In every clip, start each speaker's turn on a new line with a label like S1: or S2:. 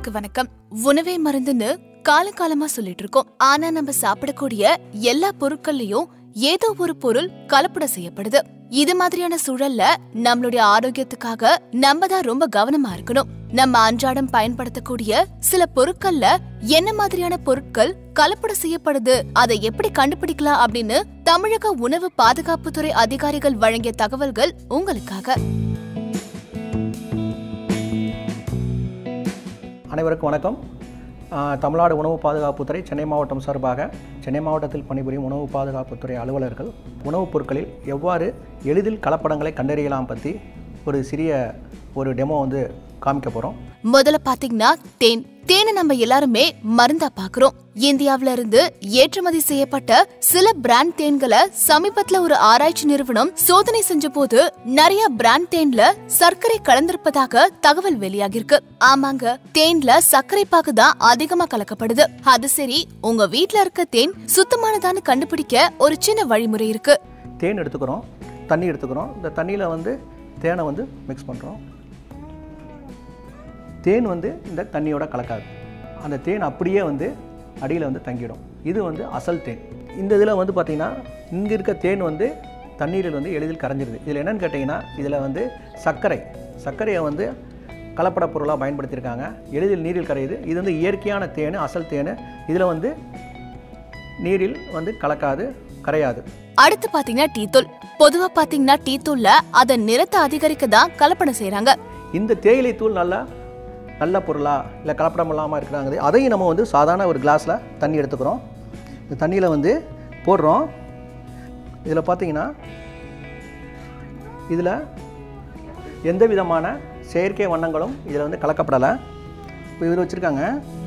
S1: நேயர்களுக்கு வணக்கம் உணவே மருந்துன்னு காலகாலமா சொல்லிட்டு இருக்கோம் ஆனா நம்ம சாப்பிடக்கூடிய எல்லா பொருட்கள்லயும் ஏதோ ஒரு பொருள் கலப்படம் செய்யப்படுது இது மாதிரியான சூழல்ல நம்மளுடைய ஆரோக்கியத்துக்காக நம்ம தான் ரொம்ப கவனமா இருக்கணும் நம்ம அன்றாடம் பயன்படுத்தக்கூடிய சில பொருட்கள்ல என்ன மாதிரியான பொருட்கள் கலப்படம் செய்யப்படுது அதை எப்படி கண்டுபிடிக்கலாம் அப்படின்னு தமிழக உணவு பாதுகாப்புத்துறை அதிகாரிகள் வழங்கிய தகவல்கள் உங்களுக்காக
S2: அனைவருக்கும் வணக்கம் ஆஹ் தமிழ்நாடு உணவு பாதுகாப்புத்துறை சென்னை மாவட்டம் சார்பாக சென்னை மாவட்டத்தில் பணிபுரியும் உணவு பாதுகாப்புத்துறை அலுவலர்கள் உணவுப் பொருட்களில் எவ்வாறு எளிதில் கலப்படங்களை கண்டறியலாம் பற்றி ஒரு சிறிய ஒரு டெமோ வந்து காமிக்க போகிறோம்
S1: முதல்ல பாத்தீங்கன்னா தேன் தேனை நம்ம எல்லாருமே மருந்தா பாக்குறோம் இந்தியாவுல இருந்து ஏற்றுமதி செய்யப்பட்ட சில பிராண்ட் தேன்களை சமீபத்துல ஒரு ஆராய்ச்சி நிறுவனம் சோதனை செஞ்ச போது நிறைய பிராண்ட் தேன்ல சர்க்கரை கலந்திருப்பதாக தகவல் வெளியாகிருக்கு ஆமாங்க தேன்ல சர்க்கரை பாகு தான் அதிகமா கலக்கப்படுது அது சரி உங்க வீட்ல இருக்க தேன் சுத்தமானதான்னு கண்டுபிடிக்க ஒரு சின்ன வழிமுறை இருக்கு
S2: தேன் எடுத்துக்கிறோம் தண்ணி எடுத்துக்கிறோம் இந்த தண்ணியில் வந்து தேனை வந்து மிக்ஸ் பண்ணுறோம் தேன் வந்து இந்த தண்ணியோட கலக்காது அந்த தேன் அப்படியே வந்து அடியில் வந்து தங்கிடும் இது வந்து அசல் தேன் இந்த இதில் வந்து பார்த்திங்கன்னா இங்கே இருக்க தேன் வந்து தண்ணீரில் வந்து எளிதில் கரைஞ்சிருது இதில் என்னென்னு கேட்டிங்கன்னா இதில் வந்து சர்க்கரை சர்க்கரையை வந்து கலப்பட பொருளாக பயன்படுத்தியிருக்காங்க எளிதில் நீரில் கரையுது இது வந்து இயற்கையான தேன் அசல் தேன் இதில் வந்து நீரில் வந்து கலக்காது கரையாது
S1: அடுத்து பாத்தீங்கன்னா டீ தூள் பொதுவா பாத்தீங்கன்னா டீ தூள்ல அதன் நிறத்தை அதிகரிக்க தான் கலப்படம் செய்றாங்க
S2: இந்த தேயிலை தூள் நல்லா நல்ல பொருளா இல்லை கலப்படம் இல்லாமல் இருக்கிறாங்க அதையும் நம்ம வந்து சாதாரண ஒரு கிளாஸில் தண்ணி எடுத்துக்கிறோம் இந்த தண்ணியில் வந்து போடுறோம் இதில் பார்த்தீங்கன்னா இதில் எந்த விதமான செயற்கை வண்ணங்களும் இதில் வந்து கலக்கப்படலை இப்போ இவர் வச்சுருக்காங்க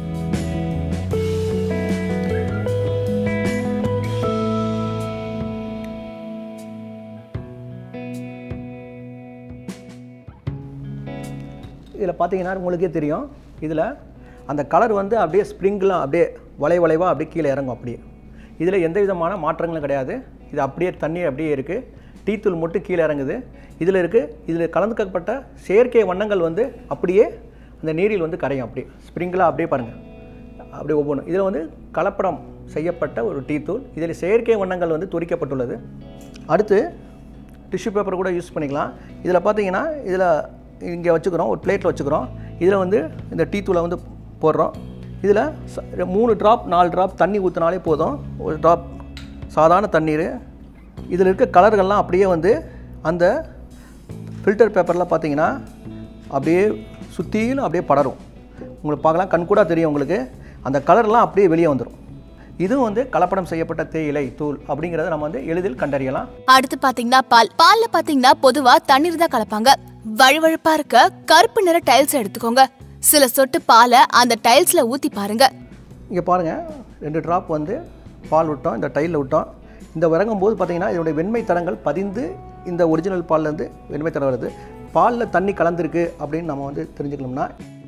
S2: இதில் பார்த்தீங்கன்னா உங்களுக்கே தெரியும் இதில் அந்த கலர் வந்து அப்படியே ஸ்ப்ரிங்லாம் அப்படியே வளை வளைவாக அப்படியே கீழே இறங்கும் அப்படியே இதில் எந்த விதமான மாற்றங்களும் கிடையாது இது அப்படியே தண்ணி அப்படியே இருக்குது டீத்தூள் மட்டும் கீழே இறங்குது இதில் இருக்குது இதில் கலந்துக்கப்பட்ட செயற்கை வண்ணங்கள் வந்து அப்படியே அந்த நீரில் வந்து கரையும் அப்படியே ஸ்ப்ரிங்கலாக அப்படியே பாருங்கள் அப்படியே ஒவ்வொன்றும் இதில் வந்து கலப்படம் செய்யப்பட்ட ஒரு டீத்தூள் இதில் செயற்கை வண்ணங்கள் வந்து துரிக்கப்பட்டுள்ளது அடுத்து டிஷ்யூ பேப்பர் கூட யூஸ் பண்ணிக்கலாம் இதில் பார்த்தீங்கன்னா இதில் இங்கே வச்சுக்கிறோம் ஒரு பிளேட்டில் வச்சுக்கிறோம் இதில் வந்து இந்த டீ தூளை வந்து போடுறோம் இதில் ச- மூணு ட்ராப் நாலு ட்ராப் தண்ணி ஊற்றினாலே போதும் ஒரு ட்ராப் சாதாரண தண்ணீர் இதில் இருக்க கலர்கள்லாம் அப்படியே வந்து அந்த ஃபில்டர் பேப்பரில் பார்த்தீங்கன்னா அப்படியே சுற்றிலும் அப்படியே படரும் உங்களுக்கு பார்க்கலாம் கண்கூடா தெரியும் உங்களுக்கு அந்த கலர்லாம் அப்படியே வெளியே வந்துடும் இதுவும் வந்து கலப்படம் செய்யப்பட்ட தேயிலை தூள் அப்படிங்கிறத நம்ம வந்து எளிதில் கண்டறியலாம்
S1: அடுத்து பாத்தீங்கன்னா பால் பால்ல பாத்தீங்கன்னா பொதுவா தண்ணீர் தான் கலப்பாங்க வழுவழுப்பா இருக்க கருப்பு நிற டைல்ஸ் எடுத்துக்கோங்க சில சொட்டு பாலை அந்த டைல்ஸ்ல ஊத்தி பாருங்க
S2: இங்கே பாருங்கள் ரெண்டு ட்ராப் வந்து பால் விட்டோம் இந்த டைலில் விட்டோம் இந்த இறங்கும் போது பார்த்தீங்கன்னா இதோடைய வெண்மை தரங்கள் பதிந்து இந்த ஒரிஜினல் பால்லேருந்து வெண்மை தரம் வருது பாலில் தண்ணி கலந்துருக்கு அப்படின்னு நம்ம வந்து தெரிஞ்சுக்கணும்னா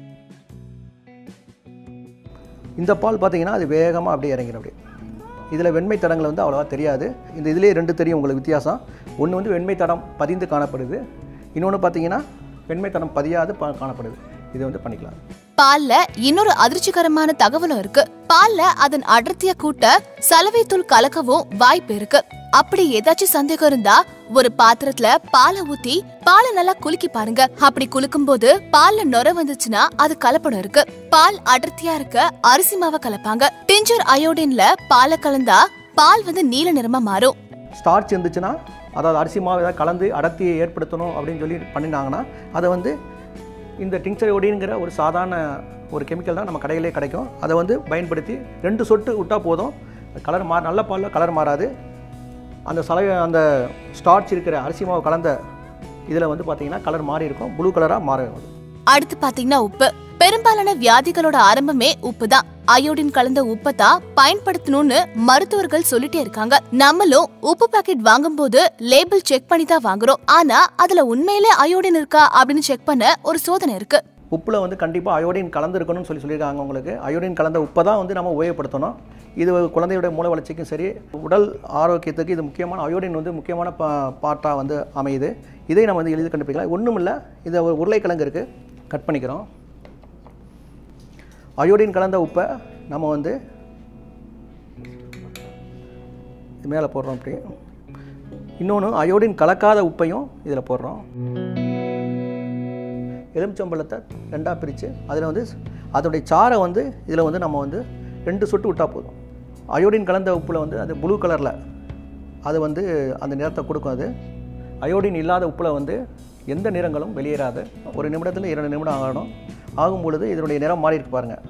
S2: இந்த பால் பார்த்தீங்கன்னா அது வேகமாக அப்படியே இறங்கிடும் அப்படியே இதில் வெண்மை தடங்கள் வந்து அவ்வளோவா தெரியாது இந்த இதுலேயே ரெண்டு தெரியும் உங்களுக்கு வித்தியாசம் ஒன்று வந்து வெண்மை தடம் பதிந்து காணப்படுது இன்னொன்று பார்த்தீங்கன்னா வெண்மை தடம் பதியாது பா- காணப்படுது இது வந்து பண்ணிக்கலாம்
S1: பால்ல இன்னொரு அதிர்ச்சிகரமான தகவலும் இருக்கு பால்ல அதன் அடர்த்திய கூட்ட சலவை தூள் கலக்கவும் வாய்ப்பு இருக்கு அப்படி ஏதாச்சும் சந்தேகம் இருந்தா ஒரு பாத்திரத்துல பாலை ஊத்தி பாலை நல்லா குலுக்கி பாருங்க அப்படி குலுக்கும் போது பால்ல நுர வந்துச்சுன்னா அது கலப்படம் இருக்கு பால் அடர்த்தியா இருக்க அரிசி மாவை கலப்பாங்க டிஞ்சர் அயோடின்ல பாலை கலந்தா பால் வந்து நீல நிறமா மாறும்
S2: ஸ்டார்ச் இருந்துச்சுன்னா அதாவது அரிசி மாவு ஏதாவது கலந்து அடர்த்தியை ஏற்படுத்தணும் அப்படின்னு சொல்லி பண்ணினாங்கன்னா அதை வந்து இந்த டிங்சரோடிங்கிற ஒரு சாதாரண ஒரு கெமிக்கல் தான் நம்ம கடையிலே கிடைக்கும் அதை வந்து பயன்படுத்தி ரெண்டு சொட்டு விட்டால் போதும் கலர் மா நல்ல பாலில் கலர் மாறாது அந்த சலை அந்த ஸ்டார்ச் இருக்கிற அரிசி மாவு கலந்த இதில் வந்து பார்த்தீங்கன்னா கலர் மாறி இருக்கும் ப்ளூ கலராக மாறும் அது.
S1: அடுத்து பாத்தீங்கன்னா உப்பு பெரும்பாலான வியாதிகளோட ஆரம்பமே உப்பு தான் அயோடின் கலந்த உப்பை தான் பயன்படுத்தணும்னு மருத்துவர்கள் சொல்லிட்டே இருக்காங்க நம்மளும் உப்பு பாக்கெட் வாங்கும்போது லேபிள் செக் பண்ணி தான் வாங்குறோம் ஆனா அதுல உண்மையிலே அயோடின் இருக்கா அப்படின்னு செக் பண்ண ஒரு சோதனை இருக்கு
S2: உப்பில் வந்து கண்டிப்பாக அயோடின் கலந்துருக்கணும்னு சொல்லி சொல்லியிருக்காங்க உங்களுக்கு அயோடின் கலந்த உப்பை தான் வந்து நம்ம உபயோகப்படுத்தணும் இது ஒரு குழந்தையுடைய மூளை வளர்ச்சிக்கும் சரி உடல் ஆரோக்கியத்துக்கு இது முக்கியமான அயோடின் வந்து முக்கியமான பா பாட்டாக வந்து அமையுது இதை நம்ம வந்து எளிதில் கண்டுபிடிக்கலாம் ஒன்றும் இல்லை இது ஒரு உருளைக்கிழங்கு இருக்குது கட் பண்ணிக்கிறோம் அயோடின் கலந்த உப்பை நம்ம வந்து இது மேலே போடுறோம் அப்படி இன்னொன்று அயோடின் கலக்காத உப்பையும் இதில் போடுறோம் எலுமிச்சம்பழத்தை ரெண்டாக பிரித்து அதில் வந்து அதோடைய சாறை வந்து இதில் வந்து நம்ம வந்து ரெண்டு சொட்டு விட்டால் போதும் அயோடின் கலந்த உப்பில் வந்து அது ப்ளூ கலரில் அது வந்து அந்த நிறத்தை கொடுக்கும் அது அயோடின் இல்லாத உப்பில் வந்து எந்த நிறங்களும் வெளியேறாது ஒரு நிமிடத்தில் இரண்டு நிமிடம் ஆகணும் ஆகும் பொழுது இதனுடைய நிறம் மாறி இருக்கு பாருங்கள்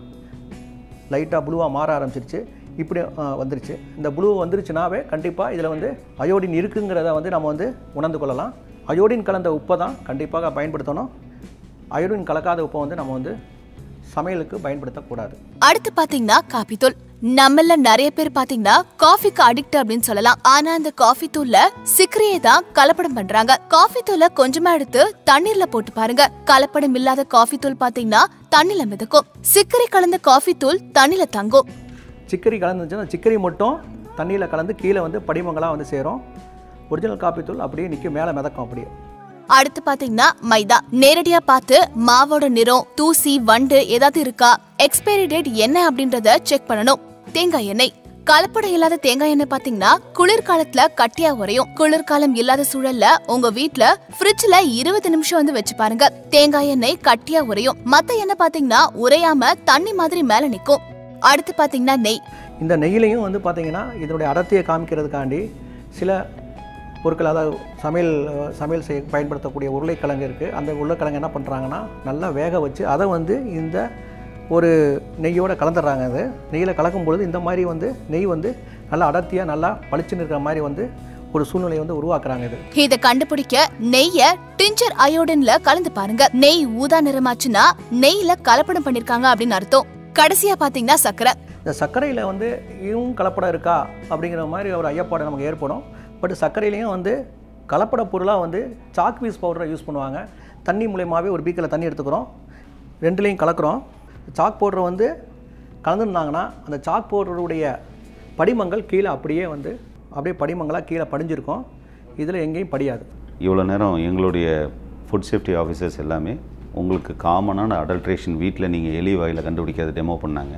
S2: லைட்டாக ப்ளூவாக மாற ஆரம்பிச்சிருச்சு இப்படி ஆ, வந்துருச்சு இந்த ப்ளூ வந்துருச்சுனாவே கண்டிப்பாக இதில் வந்து அயோடின் இருக்குங்கிறத வந்து நம்ம வந்து உணர்ந்து கொள்ளலாம் அயோடின் கலந்த உப்பை தான் கண்டிப்பாக பயன்படுத்தணும் அயோடின் கலக்காத உப்பை வந்து நம்ம வந்து சமையலுக்கு பயன்படுத்தக்கூடாது
S1: அடுத்து பாத்தீங்கன்னா காபி தூள் நம்மள நிறைய பேர் பாத்தீங்கன்னா காஃபிக்கு அடிக்ட் அப்படின்னு சொல்லலாம் ஆனா அந்த காஃபி தூள்ல சிக்கரையை தான் கலப்படம் பண்றாங்க காஃபி தூளை கொஞ்சமா எடுத்து தண்ணீர்ல போட்டு பாருங்க கலப்படம் இல்லாத காஃபி தூள் பாத்தீங்கன்னா தண்ணில மிதக்கும் சிக்கரை கலந்த காஃபி தூள் தண்ணில தங்கும்
S2: சிக்கரி கலந்துச்சுன்னா சிக்கரி மட்டும் தண்ணியில் கலந்து கீழே வந்து படிமங்களாக வந்து சேரும் ஒரிஜினல் காப்பி தூள் அப்படியே நிற்கும் மேலே மிதக்கும் அப்படியே
S1: அடுத்து பாத்தீங்கன்னா மைதா நேரடியா பார்த்து மாவோட நிறம் தூசி வண்டு ஏதாவது இருக்கா எக்ஸ்பைரி டேட் என்ன அப்படின்றத செக் பண்ணணும் தேங்காய் எண்ணெய் கலப்படம் இல்லாத தேங்காய் எண்ணெய் பாத்தீங்கன்னா குளிர்காலத்துல கட்டியா உறையும் குளிர்காலம் இல்லாத சூழல்ல உங்க வீட்ல ஃப்ரிட்ஜ்ல இருபது நிமிஷம் வந்து வச்சு பாருங்க தேங்காய் எண்ணெய் கட்டியா உறையும் மத்த எண்ணெய் பாத்தீங்கன்னா உறையாம தண்ணி மாதிரி மேல நிக்கும் அடுத்து பாத்தீங்கன்னா நெய்
S2: இந்த நெய்யிலையும் வந்து பார்த்தீங்கன்னா இதனுடைய அடர்த்தியை காமிக்கிறதுக்காண்டி சில பொருட்கள் அதாவது சமையல் அஹ், சமையல் செய்ய பயன்படுத்தக்கூடிய உருளைக்கிழங்கு இருக்குது அந்த உருளைக்கிழங்கு என்ன பண்ணுறாங்கன்னா நல்லா வேக வச்சு அதை வந்து இந்த ஒரு நெய்யோட கலந்துடுறாங்க அது நெய்யில் கலக்கும் பொழுது இந்த மாதிரி வந்து நெய் வந்து நல்லா அடர்த்தியாக நல்லா பளிச்சுன்னு இருக்கிற மாதிரி வந்து ஒரு சூழ்நிலையை வந்து உருவாக்குறாங்க இது
S1: இத கண்டுபிடிக்க நெய்ய டிஞ்சர் அயோடின்ல கலந்து பாருங்க நெய் ஊதா நிறமாச்சுன்னா நெய்ல கலப்படம் பண்ணிருக்காங்க அப்படின்னு அர்த்தம் கடைசியா பாத்தீங்கன்னா சக்கரை
S2: இந்த சர்க்கரையில் வந்து இதுவும் கலப்படம் இருக்கா அப்படிங்கிற மாதிரி ஒரு ஐயப்பாடு நமக்கு ஏற்படும் பட் சர்க்கரையிலையும் வந்து கலப்பட பொருளாக வந்து சாக் பீஸ் பவுடரை யூஸ் பண்ணுவாங்க தண்ணி மூலயமாவே ஒரு பீக்கில் தண்ணி எடுத்துக்கிறோம் ரெண்டுலேயும் கலக்கிறோம் சாக் பவுடர் வந்து கலந்துருந்தாங்கன்னா அந்த சாக் பவுடருடைய படிமங்கள் கீழே அப்படியே வந்து அப்படியே படிமங்களாக கீழே படிஞ்சிருக்கும் இதில் எங்கேயும் படியாது
S3: இவ்வளோ நேரம் எங்களுடைய ஃபுட் சேஃப்டி ஆஃபீஸர்ஸ் எல்லாமே உங்களுக்கு காமனான அடல்ட்ரேஷன் வீட்டில் நீங்கள் எலி வாயில் கண்டுபிடிக்காத டெமோ பண்ணாங்க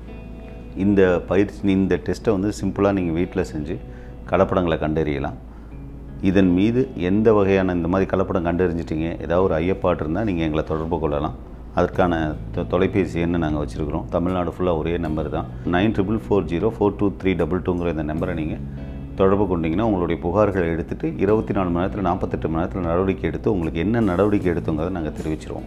S3: இந்த பயிற்சி இந்த டெஸ்ட்டை வந்து சிம்பிளாக நீங்கள் வீட்டில் செஞ்சு கலப்படங்களை கண்டறியலாம் இதன் மீது எந்த வகையான இந்த மாதிரி கலப்படம் கண்டறிஞ்சிட்டீங்க ஏதாவது ஒரு ஐயப்பாடு இருந்தால் நீங்கள் எங்களை தொடர்பு கொள்ளலாம் அதற்கான தொ- தொலைபேசி எண்ணை நாங்கள் வச்சுருக்கிறோம் தமிழ்நாடு ஃபுல்லாக ஒரே நம்பர் தான் nine triple four zero four two three double டூங்கிற இந்த நம்பரை நீங்கள் தொடர்பு கொண்டீங்கன்னா உங்களுடைய புகார்களை எடுத்துகிட்டு இருபத்தி நாலு மணி நேரத்தில் நாற்பத்தெட்டு மணி நேரத்தில் நடவடிக்கை எடுத்து உங்களுக்கு என்ன நடவடிக்கை எடுத்துங்கிறத நாங்கள் தெரிவிச்சிருவோம்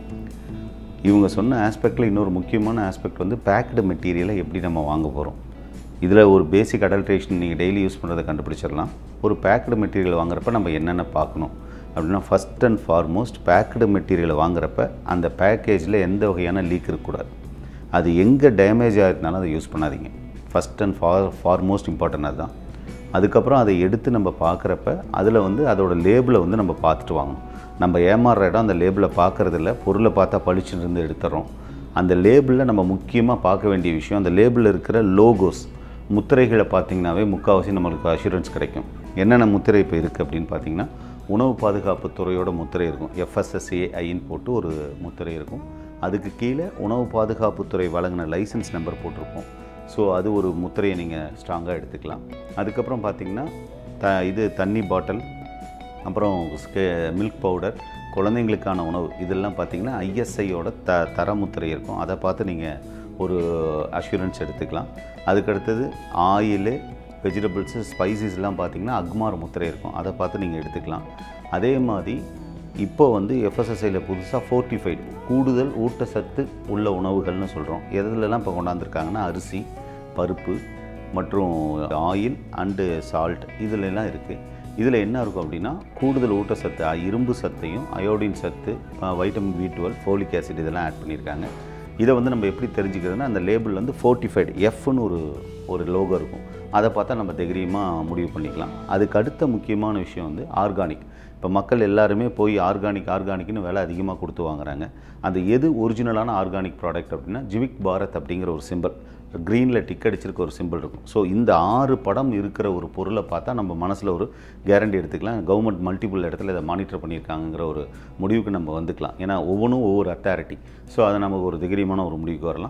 S3: இவங்க சொன்ன ஆஸ்பெக்டில் இன்னொரு முக்கியமான ஆஸ்பெக்ட் வந்து பேக்டு மெட்டீரியலை எப்படி நம்ம வாங்க போகிறோம் இதில் ஒரு பேசிக் அடல்ட்ரேஷன் நீங்கள் டெய்லி யூஸ் பண்ணுறதை கண்டுபிடிச்சிடலாம் ஒரு பேக்டு மெட்டீரியல் வாங்குறப்ப நம்ம என்னென்ன பார்க்கணும் அப்படின்னா ஃபஸ்ட் அண்ட் ஃபார்மோஸ்ட் பேக்டு மெட்டீரியலை வாங்குறப்ப அந்த பேக்கேஜில் எந்த வகையான லீக் இருக்கக்கூடாது அது எங்கே டேமேஜ் ஆகிருந்தாலும் அதை யூஸ் பண்ணாதீங்க first and for foremost important அதுதான் அதுக்கப்புறம் அதை எடுத்து நம்ம பார்க்குறப்ப அதில் வந்து அதோட லேபிளை வந்து நம்ம பார்த்துட்டு வாங்கணும் நம்ம ஏமாறுற இடம் அந்த லேபிளை பார்க்குறதில்ல பொருளை பார்த்தா பளிச்சுன்னு இருந்து எடுத்துறோம் அந்த லேபிளில் நம்ம முக்கியமாக பார்க்க வேண்டிய விஷயம் அந்த லேபிளில் இருக்கிற லோகோஸ் முத்திரைகளை பார்த்தீங்கன்னாவே முக்கால்வாசி நம்மளுக்கு அஷூரன்ஸ் கிடைக்கும் என்னென்ன முத்திரை இப்போ இருக்குது அப்படின்னு பார்த்தீங்கன்னா உணவு பாதுகாப்பு துறையோட முத்திரை இருக்கும் எஃப்எஸ்எஸ்ஏஐன்னு போட்டு ஒரு முத்திரை இருக்கும் அதுக்கு கீழே உணவு பாதுகாப்புத்துறை வழங்கின லைசன்ஸ் நம்பர் போட்டிருப்போம் ஸோ அது ஒரு முத்திரையை நீங்கள் ஸ்ட்ராங்காக எடுத்துக்கலாம் அதுக்கப்புறம் பார்த்தீங்கன்னா த இது தண்ணி பாட்டில் அப்புறம் மில்க் பவுடர் குழந்தைங்களுக்கான உணவு இதெல்லாம் பார்த்தீங்கன்னா ஐஎஸ்ஐயோட த தர முத்திரை இருக்கும் அதை பார்த்து நீங்கள் ஒரு அஷூரன்ஸ் எடுத்துக்கலாம் அதுக்கடுத்தது ஆயிலு வெஜிடபிள்ஸு ஸ்பைசஸ்லாம் பார்த்தீங்கன்னா அக்மார் முத்திரை இருக்கும் அதை பார்த்து நீங்கள் எடுத்துக்கலாம் அதே மாதிரி இப்போ வந்து எஃப்எஸ்எஸ்ஐயில் புதுசாக ஃபோர்ட்டிஃபைடு கூடுதல் ஊட்டச்சத்து உள்ள உணவுகள்னு சொல்கிறோம் எதுலலாம் இப்போ கொண்டாந்துருக்காங்கன்னா அரிசி பருப்பு மற்றும் ஆயில் அண்டு சால்ட் இதுல எல்லாம் இருக்குது இதில் என்ன இருக்கும் அப்படின்னா கூடுதல் ஊட்டச்சத்து அ, இரும்பு சத்தையும் அயோடின் சத்து vitamin B twelve folic acid இதெல்லாம் ஆட் பண்ணியிருக்காங்க இதை வந்து நம்ம எப்படி தெரிஞ்சுக்கிறதுனா அந்த லேபிள் வந்து ஃபோர்ட்டிஃபைடு எஃப்னு ஒரு ஒரு லோகோ இருக்கும் அதை பார்த்தா நம்ம தைரியமாக முடிவு பண்ணிக்கலாம் அதுக்கு அடுத்த முக்கியமான விஷயம் வந்து ஆர்கானிக் இப்போ மக்கள் எல்லாருமே போய் ஆர்கானிக் ஆர்கானிக்னு விலை அதிகமாக கொடுத்து வாங்குறாங்க அந்த எது ஒரிஜினலான ஆர்கானிக் ப்ராடக்ட் அப்படின்னா ஜிவிக் பாரத் அப்படிங்கிற ஒரு சிம்பிள் க்ரீனில் டிக் அடிச்சிருக்க ஒரு சிம்பிள் இருக்கும் ஸோ இந்த ஆறு படம் இருக்கிற ஒரு பொருளை பார்த்தா நம்ம மனசில் ஒரு கேரண்டி எடுத்துக்கலாம் கவர்மெண்ட் மல்டிபிள் இடத்துல இதை மானிட்டர் பண்ணியிருக்காங்கங்கிற ஒரு முடிவுக்கு நம்ம வந்துக்கலாம் ஏன்னா ஒவ்வொன்றும் ஒவ்வொரு அத்தாரிட்டி ஸோ அதை நமக்கு ஒரு தைரியமான ஒரு முடிவுக்கு வரலாம்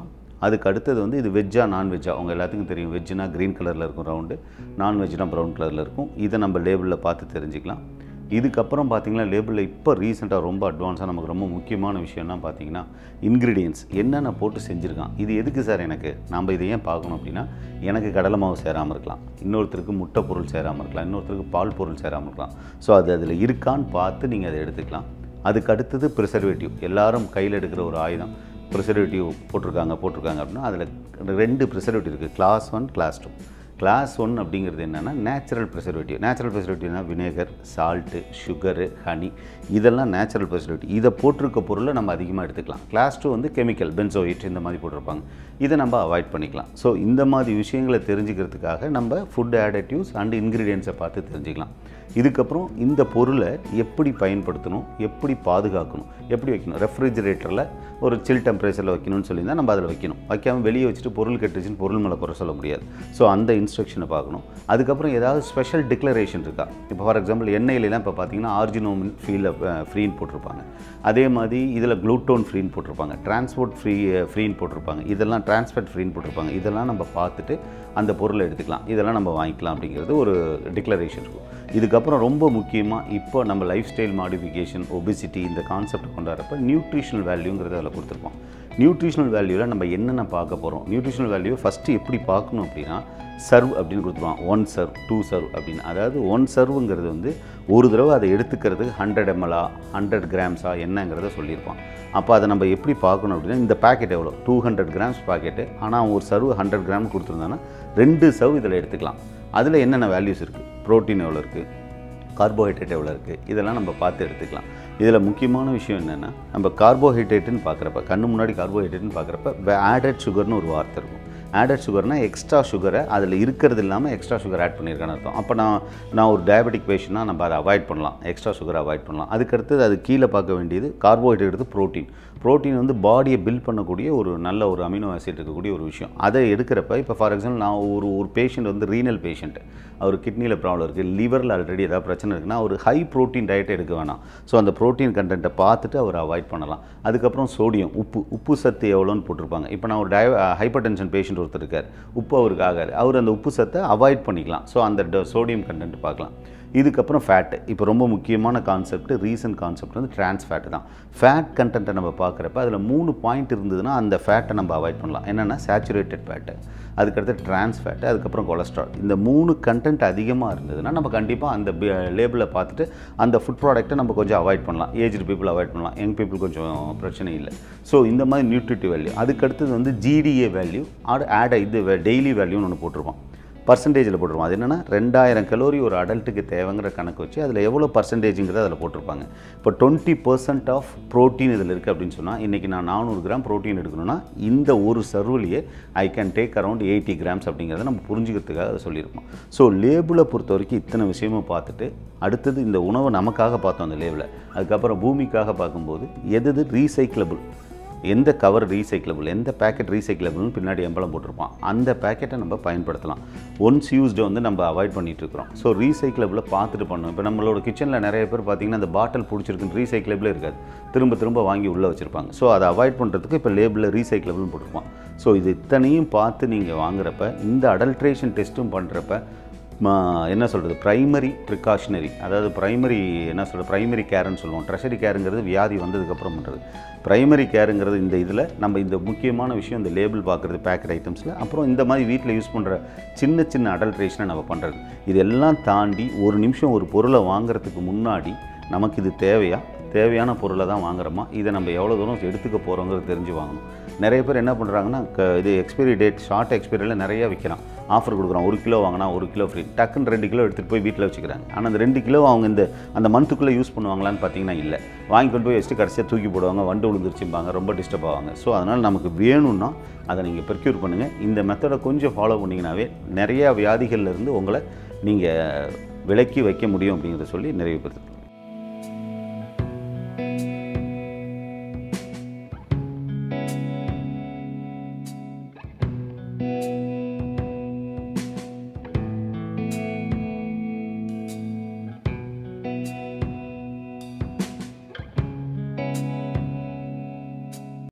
S3: அதுக்கு அடுத்தது வந்து இது வெஜ்ஜா நான்வெஜ்ஜா அவங்க எல்லாத்துக்கும் தெரியும் வெஜ்ஜுனா க்ரீன் கலரில் இருக்கும் ரவுண்டு நான்வெஜ்னா ப்ரௌன் கலரில் இருக்கும் இதை நம்ம லேபிளில் பார்த்து தெரிஞ்சுக்கலாம் இதுக்கப்புறம் பார்த்தீங்கன்னா லேபிளில் இப்போ ரீசெண்டாக ரொம்ப அட்வான்ஸாக நமக்கு ரொம்ப முக்கியமான விஷயம்னா பார்த்தீங்கன்னா இன்க்ரீடியன்ஸ் என்னென்ன போட்டு செஞ்சுருக்கான் இது எதுக்கு சார் எனக்கு நம்ம இதை ஏன் பார்க்கணும் அப்படின்னா எனக்கு கடலை மாவு சேராமல் இருக்கலாம் இன்னொருத்தருக்கு முட்டை பொருள் சேராமல் இருக்கலாம் இன்னொருத்தருக்கு பால் பொருள் சேராமல் இருக்கலாம் ஸோ அது அதில் இருக்கான்னு பார்த்து நீங்கள் அதை எடுத்துக்கலாம் அதுக்கு அடுத்தது ப்ரிசர்வேட்டிவ் எல்லாரும் கையில் எடுக்கிற ஒரு ஆயுதம் ப்ரிசர்வேட்டிவ் போட்டிருக்காங்க போட்டிருக்காங்க அப்படின்னா அதில் ரெண்டு ப்ரிசர்வேட்டிவ் இருக்குது class one class two class one அப்படிங்கிறது என்னென்னா நேச்சுரல் ப்ரிசர்வேட்டிவ் நேச்சுரல் ப்ரிசர்வேட்டிவ்னா வினேகர் சால்ட்டு சுகரு ஹனி இதெல்லாம் நேச்சுரல் ப்ரிசர்வேட்டிவ் இதை போட்டிருக்க பொருளை நம்ம அதிகமாக எடுத்துக்கலாம் கிளாஸ் டூ வந்து கெமிக்கல் பென்சோயிட் இந்த மாதிரி போட்டிருப்பாங்க இதை நம்ம அவாய்ட் பண்ணிக்கலாம் ஸோ இந்த மாதிரி விஷயங்களை தெரிஞ்சுக்கிறதுக்காக நம்ம ஃபுட் ஆடட்டிவ்ஸ் அண்ட் இன்க்ரீடியன்ஸை பார்த்து தெரிஞ்சுக்கலாம் இதுக்கப்புறம் இந்த பொருளை எப்படி பயன்படுத்தணும் எப்படி பாதுகாக்கணும் எப்படி வைக்கணும் ரெஃப்ரிஜிரேட்டரில் ஒரு சில் டெம்பரேச்சரில் வைக்கணும்னு சொல்லியிருந்தால் நம்ம அதில் வைக்கணும் வைக்காமல் வெளியே வச்சுட்டு பொருள் கெட்டுச்சுன்னு பொருள் மேலே குறை சொல்ல முடியாது ஸோ அந்த இன்ஸ்ட்ரக்ஷனை பார்க்கணும் அதுக்கப்புறம் ஏதாவது ஸ்பெஷல் டிக்ளரேஷன் இருக்கா இப்போ ஃபார் எக்ஸாம்பிள் எண்ணெயிலலாம் இப்போ பார்த்தீங்கன்னா ஆர்ஜினோமின் ஃபீல் ஃப்ரீன்னு போட்டிருப்பாங்க அதே மாதிரி இதில் க்ளூட்டோன் ஃப்ரீன்னு போட்டிருப்பாங்க டிரான்ஸ்போர்ட் ஃப்ரீ ஃப்ரீன்னு போட்டிருப்பாங்க இதெல்லாம் டிரான்ஸ்போர்ட் ஃப்ரீன்னு போட்டிருப்பாங்க இதெல்லாம் நம்ம பார்த்துட்டு அந்த பொருளை எடுத்துக்கலாம் இதெல்லாம் நம்ம வாங்கிக்கலாம் அப்படிங்கிறது ஒரு டிக்ளரேஷன் இருக்கும் இதுக்கப்புறம் ரொம்ப முக்கியமாக இப்போ நம்ம லைஃப் ஸ்டைல் மாடிஃபிகேஷன் ஒபிசிட்டி இந்த கான்செப்ட் கொண்டாடுறப்ப நியூட்ரிஷனல் வேல்யூங்கிறத அதில் கொடுத்துருப்போம் நியூட்ரிஷனல் வேல்யூவில் நம்ம என்னென்ன பார்க்க போகிறோம் நியூட்ரிஷனல் வேல்யூ ஃபஸ்ட்டு எப்படி பார்க்கணும் அப்படின்னா சர்வ் அப்படின்னு கொடுத்துருவான் ஒன் சர்வ் டூ சர்வ் அப்படின்னு அதாவது ஒன் சர்வுங்கிறது வந்து ஒரு தடவை அதை எடுத்துக்கிறதுக்கு ஹண்ட்ரட் எம்எல்ஆ ஹண்ட்ரட் கிராம்ஸா என்னங்கிறத சொல்லியிருப்பான் அப்போ அதை நம்ம எப்படி பார்க்கணும் அப்படின்னா இந்த பேக்கெட் எவ்வளோ டூ ஹண்ட்ரட் கிராம்ஸ் பாக்கெட்டு ஆனால் ஒரு சர்வ் ஹண்ட்ரட் கிராம் கொடுத்துருந்தான்னா ரெண்டு சர்வ் இதில் எடுத்துக்கலாம் அதில் என்னென்ன வேல்யூஸ் இருக்குது ப்ரோட்டீன் எவ்வளோ இருக்குது கார்போஹைட்ரேட் எவ்வளோ இருக்குது இதெல்லாம் நம்ம பார்த்து எடுத்துக்கலாம் இதில் முக்கியமான விஷயம் என்னென்னா நம்ம கார்போஹைட்ரேட்டுன்னு பார்க்குறப்ப கண்ணு முன்னாடி கார்போஹைட்ரேட்னு பார்க்குறப்ப ஆடட் சுகர்னு ஒரு வார்த்தை இருக்கும் ஆடட் சுகர்னா எக்ஸ்ட்ரா சுகரை அதில் இருக்கிறது இல்லாமல் எக்ஸ்ட்ரா சுகர் ஆட் பண்ணியிருக்கான்னு அர்த்தம் அப்போ நான் நான் ஒரு டயபெட்டிக் பேஷண்ட்னா நம்ம அதை அவாய்ட் பண்ணலாம் எக்ஸ்ட்ரா சுகரை அவாய்ட் பண்ணலாம் அதுக்கடுத்தது அது கீழே பார்க்க வேண்டியது கார்போஹைட்ரேட் எடுத்து ப்ரோட்டீன் ப்ரோட்டீன் வந்து பாடியை பில்ட் பண்ணக்கூடிய ஒரு நல்ல ஒரு அமினோ ஆசிட் இருக்கக்கூடிய ஒரு விஷயம் அதை எடுக்கிறப்ப இப்போ ஃபார் எக்ஸாம்பிள் நான் ஒரு ஒரு பேஷண்ட் வந்து ரீனல் பேஷண்ட் அவர் கிட்னியில் ப்ராப்ளம் இருக்குது லிவரில் ஆல்ரெடி ஏதாவது பிரச்சனை இருக்குன்னா ஒரு ஹை ப்ரோட்டீன் டயட் எடுக்க வேணாம் ஸோ அந்த ப்ரோட்டீன் கண்டென்ட்டை பார்த்துட்டு அவர் அவாய்ட் பண்ணலாம் அதுக்கப்புறம் சோடியம் உப்பு உப்பு சத்து எவ்வளோன்னு போட்டிருப்பாங்க இப்போ நான் ஒரு டய ஹைப்பர் டென்ஷன் பேஷண்ட் ஒருத்தர் இருக்கார் உப்பு அவருக்கு ஆகாது அவர் அந்த உப்பு சத்தை அவாய்ட் பண்ணிக்கலாம் ஸோ அந்த சோடியம் கண்டென்ட் பார்க்கலாம் இதுக்கப்புறம் ஃபேட்டு இப்போ ரொம்ப முக்கியமான கான்செப்ட் ரீசன்ட் கான்செப்ட் வந்து ட்ரான்ஸ் ஃபேட் தான் ஃபேட் கண்டென்ட்டை நம்ம பார்க்குறப்ப அதில் மூணு பாயிண்ட் இருந்ததுன்னா அந்த ஃபேட்டை நம்ம அவாய்ட் பண்ணலாம் என்னென்னா சேச்சுரேட்டட் ஃபேட்டு அதுக்கடுத்து ட்ரான்ஸ் ஃபேட்டு அதுக்கப்புறம் கொலஸ்ட்ரால் இந்த மூணு கண்டென்ட் அதிகமாக இருந்ததுன்னா நம்ம கண்டிப்பாக அந்த லேபிளில் பார்த்துட்டு அந்த ஃபுட் ப்ராடக்ட்டை நம்ம கொஞ்சம் அவாய்ட் பண்ணலாம் ஏஜ்டு பீப்புள் அவாய்ட் பண்ணலாம் யங் பீப்புள் கொஞ்சம் பிரச்சனை இல்லை ஸோ இந்த மாதிரி நியூட்ரிட்டிவ் வேல்யூ அதுக்கடுத்தது வந்து ஜிடிஏ வேல்யூ ஆடு ஆட் இது டெய்லி வேல்யூன்னு ஒன்று போட்டிருப்போம் பர்சன்டேஜில் போட்டிருப்போம் அது என்னென்னா ரெண்டாயிரம் கலோரி ஒரு அடல்ட்டுக்கு தேவைங்கிற கணக்கு வச்சு அதில் எவ்வளோ பர்சன்டேஜுங்கிறத அதில் போட்டிருப்பாங்க இப்போ டுவெண்ட்டி பர்சன்ட் ஆஃப் ப்ரோட்டீன் இதில் இருக்குது அப்படின்னு சொன்னால் இன்றைக்கி நான் நானூறு கிராம் ப்ரோட்டீன் எடுக்கணும்னா இந்த ஒரு சர்வ்லேயே I can take around eighty grams அப்படிங்கிறத நம்ம புரிஞ்சுக்கிறதுக்காக அதை சொல்லியிருப்போம் ஸோ லேபிளை பொறுத்த வரைக்கும் இத்தனை விஷயமும் பார்த்துட்டு அடுத்தது இந்த உணவை நமக்காக பார்த்தோம் அந்த லேபிளை அதுக்கப்புறம் பூமிக்காக பார்க்கும்போது எது எது ரீசைக்கிளபிள் எந்த கவர் ரீசைக்கிளபிள் எந்த பேக்கெட் ரீசைக்கிளபிள்னு பின்னாடி எம்பளம் போட்டிருப்பான் அந்த பேக்கெட்டை நம்ம பயன்படுத்தலாம் ஒன்ஸ் யூஸ்டு வந்து நம்ம அவாய்ட் பண்ணிட்டு இருக்கிறோம் ஸோ ரீசைக்கிளபிளை பார்த்துட்டு பண்ணணும் இப்போ நம்மளோட கிச்சனில் நிறைய பேர் பார்த்தீங்கன்னா அந்த பாட்டில் பிடிச்சிருக்குன்னு ரீசைக்கிளபிளே இருக்காது திரும்ப திரும்ப வாங்கி உள்ளே வச்சுருப்பாங்க ஸோ அதை அவாய்ட் பண்ணுறதுக்கு இப்போ லேபிளில் ரீசைக்கிளபிள்னு போட்டிருப்பான் ஸோ இது இத்தனையும் பார்த்து நீங்கள் வாங்குறப்ப இந்த அடல்ட்ரேஷன் டெஸ்ட்டும் பண்ணுறப்ப ம- என்ன சொல்கிறது ப்ரைமரி ப்ரிகாஷனரி அதாவது ப்ரைமரி என்ன சொல்கிறது ப்ரைமரி கேர்னு சொல்லுவோம் ட்ரெஷரி கேருங்கிறது வியாதி வந்ததுக்கப்புறம் பண்ணுறது ப்ரைமரி கேருங்கிறது இந்த இதில் நம்ம இந்த முக்கியமான விஷயம் இந்த லேபிள் பார்க்குறது பேக்கெட் ஐட்டம்ஸில் அப்புறம் இந்த மாதிரி வீட்டில் யூஸ் பண்ணுற சின்ன சின்ன அடல்ட்ரேஷனை நம்ம பண்ணுறது இதெல்லாம் தாண்டி ஒரு நிமிஷம் ஒரு பொருளை வாங்குறதுக்கு முன்னாடி நமக்கு இது தேவையா தேவையான பொருளை தான் வாங்குறோமா இதை நம்ம எவ்வளோ தூரம் எடுத்துக்க போகிறோங்கிறது தெரிஞ்சு வாங்கணும் நிறைய பேர் என்ன பண்ணுறாங்கன்னா க இது எக்ஸ்பைரி டேட் ஷார்ட் எக்ஸ்பைரியில் நிறைய விற்கிறான் ஆஃபர் கொடுக்குறான் ஒரு கிலோ வாங்கினா ஒரு கிலோ ஃப்ரீ டக்குன்னு ரெண்டு கிலோ எடுத்துகிட்டு போய் வீட்டில் வச்சுக்கிறாங்க ஆனால் அந்த ரெண்டு கிலோ அவங்க இந்த அந்த மந்த்துக்குள்ளே யூஸ் பண்ணுவாங்களான்னு பார்த்தீங்கன்னா இல்லை வாங்கி கொண்டு போய் வச்சுட்டு கடைசியாக தூக்கி போடுவாங்க வண்டு விழுந்துருச்சும்பாங்க ரொம்ப டிஸ்டர்ப் ஆவாங்க ஸோ அதனால் நமக்கு வேணும்னா அதை நீங்கள் ப்ரொக்யூர் பண்ணுங்கள் இந்த மெத்தடை கொஞ்சம் ஃபாலோ பண்ணிங்கனாவே நிறையா வியாதிகள்ல இருந்து உங்களை நீங்கள் விலக்கி வைக்க முடியும் அப்படிங்கிறத சொல்லி நிறைவு பெறுது